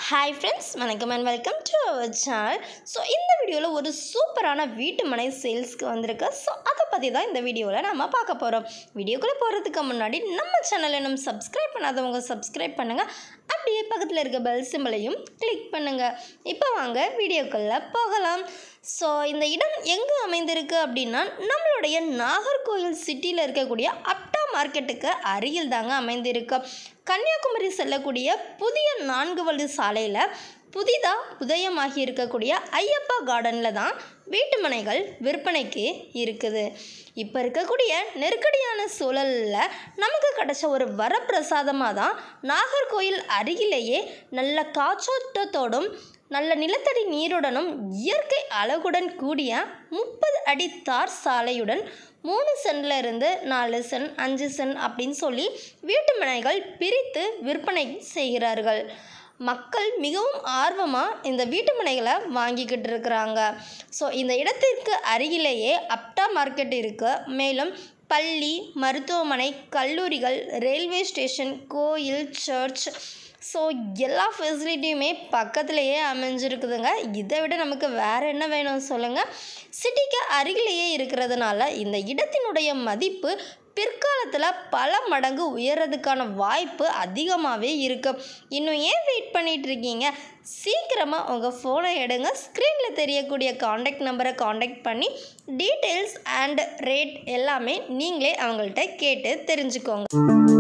hi friends வணக்கம் and welcome to our channel so இந்த வீடியோவில் ஒரு சூப்பரான வீட்டு மனை சேல்ஸ்க்கு வந்திருக்கு ஸோ அதை பற்றி தான் இந்த வீடியோவில் நம்ம பார்க்க போகிறோம் வீடியோக்குள்ளே போகிறதுக்கு முன்னாடி நம்ம சேனலை நம்ம சப்ஸ்கிரைப் பண்ணாதவங்க சப்ஸ்கிரைப் பண்ணுங்கள் அப்படியே பக்கத்தில் இருக்க பெல் சிம்பிளையும் கிளிக் பண்ணுங்கள் இப்போ வாங்க வீடியோக்குள்ளே போகலாம் ஸோ இந்த இடம் எங்கே அமைந்திருக்கு அப்படின்னா நம்மளுடைய நாகர்கோயில் சிட்டியில் இருக்கக்கூடிய அப்டா மார்க்கெட்டுக்கு அருகில் தாங்க அமைந்திருக்கு கன்னியாகுமரி செல்லக்கூடிய புதிய நான்கு வழி சாலையில் புதிதாக உதயமாகி இருக்கக்கூடிய ஐயப்பா கார்டனில் தான் வீட்டு மனைகள் விற்பனைக்கு இருக்குது இப்போ இருக்கக்கூடிய நெருக்கடியான சூழலில் நமக்கு கிடைச்ச ஒரு வரப்பிரசாதமாக தான் நாகர்கோயில் அருகிலேயே நல்ல காற்றோட்டத்தோடும் நல்ல நிலத்தடி நீருடனும் இயற்கை அழகுடன் கூடிய முப்பது அடி தார் சாலையுடன் மூணு சென்ட்ல இருந்து நாலு சென் அஞ்சு சென் அப்படின்னு சொல்லி வீட்டு மனைகள் பிரித்து விற்பனை செய்கிறார்கள் மக்கள் மிகவும் ஆர்வமாக இந்த வீட்டு மனைகளை வாங்கிக்கிட்டு இருக்கிறாங்க ஸோ இந்த இடத்திற்கு அருகிலேயே அப்டா மார்க்கெட் இருக்குது மேலும் பள்ளி மருத்துவமனை கல்லூரிகள் ரயில்வே ஸ்டேஷன் கோயில் சர்ச் ஸோ எல்லா ஃபெசிலிட்டியுமே பக்கத்துலேயே அமைஞ்சிருக்குதுங்க இதை விட நமக்கு வேறு என்ன வேணும் சொல்லுங்கள் சிட்டிக்கு அருகிலேயே இருக்கிறதுனால இந்த இடத்தினுடைய மதிப்பு பிற்காலத்தில் பல மடங்கு உயர்றதுக்கான வாய்ப்பு அதிகமாகவே இருக்கு இன்னும் ஏன் வெயிட் பண்ணிட்டு இருக்கீங்க சீக்கிரமாக உங்கள் ஃபோனை எடுங்க ஸ்க்ரீனில் தெரியக்கூடிய காண்டாக்ட் நம்பரை காண்டாக்ட் பண்ணி டீட்டெயில்ஸ் அண்ட் ரேட் எல்லாமே நீங்களே அவங்கள்ட்ட கேட்டு தெரிஞ்சுக்கோங்க